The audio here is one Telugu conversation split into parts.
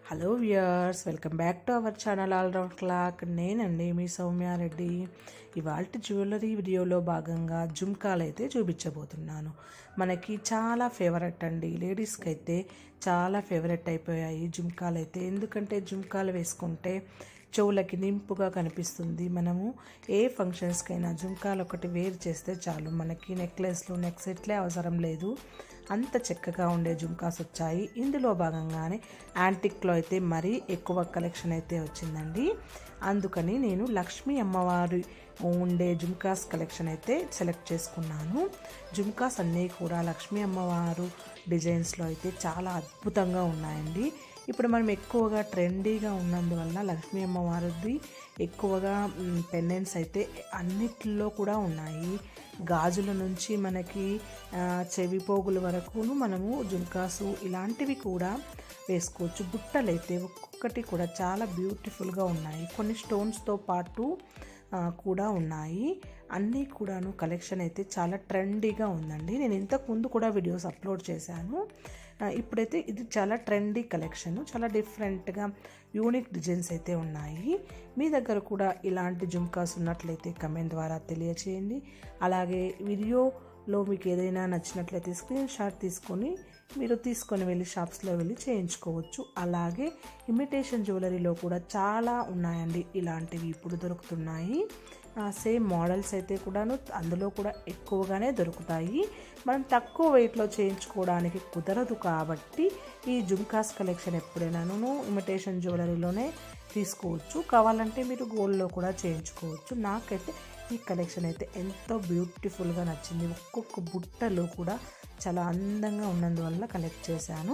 hello viewers welcome back to our channel all round clock నేనండి మీ సౌమ్యారెడ్డి ఇవాళ జ్యువెలరీ వీడియోలో భాగంగా జుమ్కాలు అయితే చూపించబోతున్నాను మనకి చాలా ఫేవరెట్ అండి లేడీస్కి అయితే చాలా ఫేవరెట్ అయిపోయాయి జుమ్కాలు అయితే ఎందుకంటే జుమ్కాలు వేసుకుంటే చెవులకి నింపుగా కనిపిస్తుంది మనము ఏ ఫంక్షన్స్కైనా జుమ్కాలు ఒకటి వేరు చేస్తే చాలు మనకి నెక్లెస్లు నెక్ సెట్లే అవసరం లేదు అంత చక్కగా ఉండే జుమ్కాస్ వచ్చాయి ఇందులో భాగంగానే యాంటిక్లో అయితే మరీ ఎక్కువ కలెక్షన్ అయితే వచ్చిందండి అందుకని నేను లక్ష్మీ అమ్మవారి ఉండే జుమ్కాస్ కలెక్షన్ అయితే సెలెక్ట్ చేసుకున్నాను జుమ్కాస్ అన్నీ కూడా లక్ష్మీ అమ్మవారు డిజైన్స్లో అయితే చాలా అద్భుతంగా ఉన్నాయండి ఇప్పుడు మనం ఎక్కువగా ట్రెండీగా ఉన్నందువల్ల లక్ష్మీ అమ్మవారిది ఎక్కువగా పెండెంట్స్ అయితే అన్నిటిలో కూడా ఉన్నాయి గాజుల నుంచి మనకి ఆ, చెవి పోగుల వరకును మనము జుంకాసు ఇలాంటివి కూడా వేసుకోవచ్చు బుట్టలు అయితే ఒక్కొక్కటి కూడా చాలా బ్యూటిఫుల్గా ఉన్నాయి కొన్ని స్టోన్స్తో పాటు ఆ, కూడా ఉన్నాయి అన్నీ కూడాను కలెక్షన్ అయితే చాలా ట్రెండీగా ఉందండి నేను ఇంతకు ముందు కూడా వీడియోస్ అప్లోడ్ చేశాను ఆ, ఇప్పుడైతే ఇది చాలా ట్రెండీ కలెక్షన్ చాలా డిఫరెంట్గా యూనిక్ డిజైన్స్ అయితే ఉన్నాయి మీ దగ్గర కూడా ఇలాంటి జుమ్కాస్ ఉన్నట్లయితే కమెంట్ ద్వారా తెలియచేయండి అలాగే వీడియోలో మీకు ఏదైనా నచ్చినట్లయితే స్క్రీన్ షాట్ తీసుకొని మీరు తీసుకొని వెళ్ళి షాప్స్లో వెళ్ళి చేయించుకోవచ్చు అలాగే ఇమిటేషన్ జ్యువెలరీలో కూడా చాలా ఉన్నాయండి ఇలాంటివి ఇప్పుడు దొరుకుతున్నాయి సేమ్ మోడల్స్ అయితే కూడాను అందులో కూడా ఎక్కువగానే దొరుకుతాయి మనం తక్కువ వెయిట్లో చేయించుకోవడానికి కుదరదు కాబట్టి ఈ జుమ్కాస్ కలెక్షన్ ఎప్పుడైనాను ఇమిటేషన్ జ్యువెలరీలోనే తీసుకోవచ్చు కావాలంటే మీరు గోల్డ్లో కూడా చేయించుకోవచ్చు నాకైతే ఈ కలెక్షన్ అయితే ఎంతో బ్యూటిఫుల్గా నచ్చింది ఒక్కొక్క బుట్టలో కూడా చాలా అందంగా ఉన్నందువల్ల కలెక్ట్ చేశాను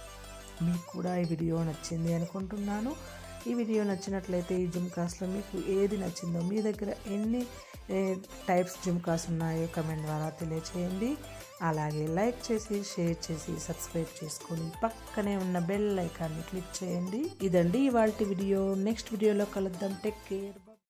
మీకు కూడా ఈ వీడియో నచ్చింది అనుకుంటున్నాను ఈ వీడియో నచ్చినట్లయితే ఈ జుమ్కాస్లో మీకు ఏది నచ్చిందో మీ దగ్గర ఎన్ని ఏ, టైప్స్ జుమ్కాస్ ఉన్నాయో కమెంట్ ద్వారా తెలియచేయండి అలాగే లైక్ చేసి షేర్ చేసి సబ్స్క్రైబ్ చేసుకొని పక్కనే ఉన్న బెల్ ఐకాన్ని క్లిక్ చేయండి ఇదండి ఇవాళ వీడియో నెక్స్ట్ వీడియోలో కలుద్దాం టేక్ కేర్